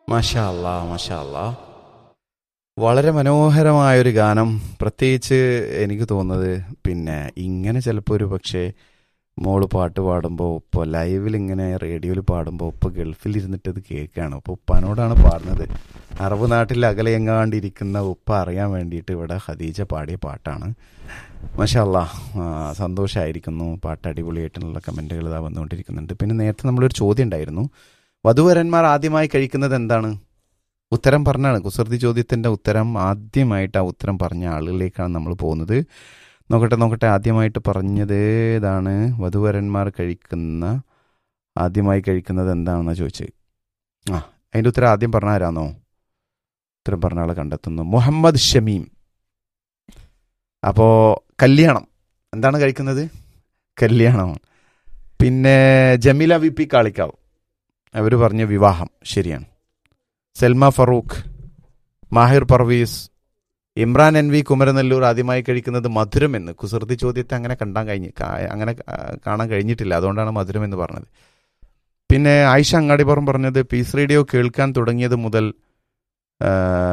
മാഷാ അല്ലാ മാഷാ അല്ലാ വളരെ മനോഹരമായൊരു ഗാനം പ്രത്യേകിച്ച് എനിക്ക് തോന്നുന്നത് പിന്നെ ഇങ്ങനെ ചിലപ്പോൾ ഒരു പക്ഷേ മോള് പാട്ട് പാടുമ്പോൾ ഇപ്പോൾ ലൈവിൽ ഇങ്ങനെ റേഡിയോയിൽ പാടുമ്പോൾ ഉപ്പ ഗൾഫിൽ ഇരുന്നിട്ട് ഇത് കേൾക്കുകയാണ് അപ്പോൾ ഉപ്പാനോടാണ് പാടുന്നത് അറബ് നാട്ടിൽ അകലെയെങ്ങാണ്ടിരിക്കുന്ന ഉപ്പ അറിയാൻ വേണ്ടിയിട്ട് ഇവിടെ ഖദീജ പാടിയ പാട്ടാണ് മഷാല്ല സന്തോഷമായിരിക്കുന്നു പാട്ട് അടിപൊളിയായിട്ടുള്ള കമൻറ്റുകൾ ഇതാ വന്നുകൊണ്ടിരിക്കുന്നുണ്ട് പിന്നെ നേരത്തെ നമ്മളൊരു ചോദ്യം ഉണ്ടായിരുന്നു വധുവരന്മാർ ആദ്യമായി കഴിക്കുന്നത് എന്താണ് ഉത്തരം പറഞ്ഞാണ് കുസൃതി ചോദ്യത്തിൻ്റെ ഉത്തരം ആദ്യമായിട്ട് ആ ഉത്തരം പറഞ്ഞ ആളുകളിലേക്കാണ് നമ്മൾ പോകുന്നത് നോക്കട്ടെ നോക്കട്ടെ ആദ്യമായിട്ട് പറഞ്ഞത് ഇതാണ് വധുവരന്മാർ കഴിക്കുന്ന ആദ്യമായി കഴിക്കുന്നത് എന്താണെന്നാ ചോദിച്ചത് ആ അതിൻ്റെ ഉത്തരം ആദ്യം പറഞ്ഞ ആരാന്നോ ഉത്തരം പറഞ്ഞ ആളെ കണ്ടെത്തുന്നു മുഹമ്മദ് ഷമീം അപ്പോൾ കല്യാണം എന്താണ് കഴിക്കുന്നത് കല്യാണം പിന്നെ ജമീല വി പി കാളിക്കാവ് അവർ പറഞ്ഞ വിവാഹം ശരിയാണ് സെൽമ ഫറൂഖ് മാഹിർ പർവീസ് ഇമ്രാൻ എൻ വി കുമരനെല്ലൂർ ആദ്യമായി കഴിക്കുന്നത് മധുരം എന്ന് കുസൃതി ചോദ്യത്തെ അങ്ങനെ കണ്ടാൻ കഴിഞ്ഞ് കാ- അങ്ങനെ ആ, കാണാൻ കഴിഞ്ഞിട്ടില്ല അതുകൊണ്ടാണ് മധുരം എന്ന് പറഞ്ഞത് പിന്നെ ആയിഷ അങ്ങാടിപ്പുറം പറഞ്ഞത് പീസ് റേഡിയോ കേൾക്കാൻ തുടങ്ങിയത് മുതൽ ആ,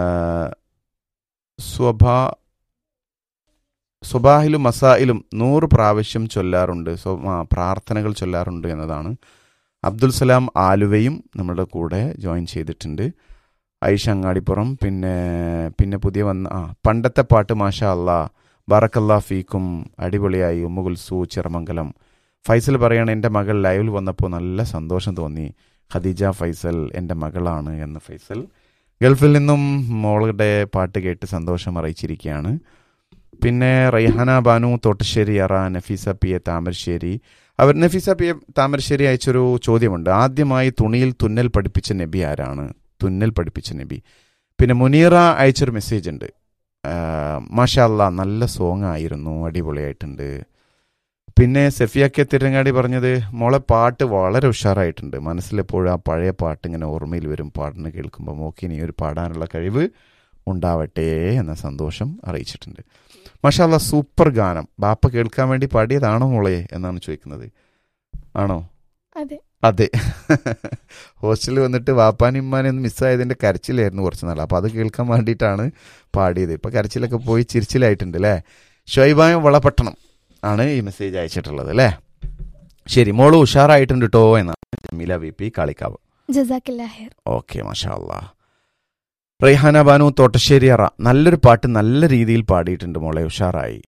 സ്വഭാ സ്വബാഹിലും മസായിലും നൂറ് പ്രാവശ്യം ചൊല്ലാറുണ്ട് സ്വ- ആ, പ്രാർത്ഥനകൾ ചൊല്ലാറുണ്ട് എന്നതാണ് അബ്ദുൽ സലാം ആലുവയും നമ്മുടെ കൂടെ ജോയിൻ ചെയ്തിട്ടുണ്ട് ഐഷ അങ്ങാടിപ്പുറം പിന്നെ പിന്നെ പുതിയ വന്ന ആ പണ്ടത്തെ പാട്ട് മാഷാ അല്ലാ ബറക്കല്ലാ ഫീക്കും അടിപൊളിയായി ഉമ്മുകുൽസു ചിറമംഗലം ഫൈസൽ പറയാണ് എൻ്റെ മകൾ ലൈവിൽ വന്നപ്പോൾ നല്ല സന്തോഷം തോന്നി ഖദീജ ഫൈസൽ എൻ്റെ മകളാണ് എന്ന് ഫൈസൽ ഗൾഫിൽ നിന്നും മോളുടെ പാട്ട് കേട്ട് സന്തോഷം അറിയിച്ചിരിക്കുകയാണ് പിന്നെ റൈഹാന ബാനു തോട്ടശ്ശേരി അറ നഫീസ പി എ താമരശ്ശേരി അവർ നഫീസ പി എ താമരശ്ശേരി അയച്ചൊരു ചോദ്യമുണ്ട് ആദ്യമായി തുണിയിൽ തുന്നൽ പഠിപ്പിച്ച നബി ആരാണ് തുന്നൽ പഠിപ്പിച്ച നബി പിന്നെ മുനീറ അയച്ചൊരു മെസ്സേജ് ഉണ്ട് മാഷല്ല നല്ല സോങ് ആയിരുന്നു അടിപൊളിയായിട്ടുണ്ട് പിന്നെ സെഫിയാക്കിയ തിരങ്ങാടി പറഞ്ഞത് മോളെ പാട്ട് വളരെ ഉഷാറായിട്ടുണ്ട് മനസ്സിലെപ്പോഴും ആ പഴയ പാട്ട് ഇങ്ങനെ ഓർമ്മയിൽ വരും പാടിന് കേൾക്കുമ്പോൾ മോക്ക് ഇനി ഒരു പാടാനുള്ള കഴിവ് ഉണ്ടാവട്ടെ എന്ന സന്തോഷം അറിയിച്ചിട്ടുണ്ട് മഷാല്ല സൂപ്പർ ഗാനം ബാപ്പ കേൾക്കാൻ വേണ്ടി പാടിയതാണോ മോളെ എന്നാണ് ചോദിക്കുന്നത് ആണോ അതെ അതെ ഹോസ്റ്റലിൽ വന്നിട്ട് വാപ്പാനും ഉമ്മാനും ഒന്ന് മിസ്സായതിന്റെ കരച്ചിലായിരുന്നു കുറച്ച് നാൾ അപ്പോൾ അത് കേൾക്കാൻ വേണ്ടിയിട്ടാണ് പാടിയത് ഇപ്പൊ കരച്ചിലൊക്കെ പോയി ചിരിച്ചിലായിട്ടുണ്ട് അല്ലേ ഷൊയ്ബായും വളപട്ടണം ആണ് ഈ മെസ്സേജ് അയച്ചിട്ടുള്ളത് അല്ലേ ശരി മോള് ഉഷാറായിട്ടുണ്ട് കേട്ടോ എന്നാണ് ജമീല വി പി കാളിക്കാവ് ജസാക്കില്ല ഹെയർ ഓക്കെ മാഷാ അല്ലാ റൈഹാന ബാനു തോട്ടശ്ശേരി അറ നല്ലൊരു പാട്ട് നല്ല രീതിയിൽ പാടിയിട്ടുണ്ട് മോളെ ഉഷാറായി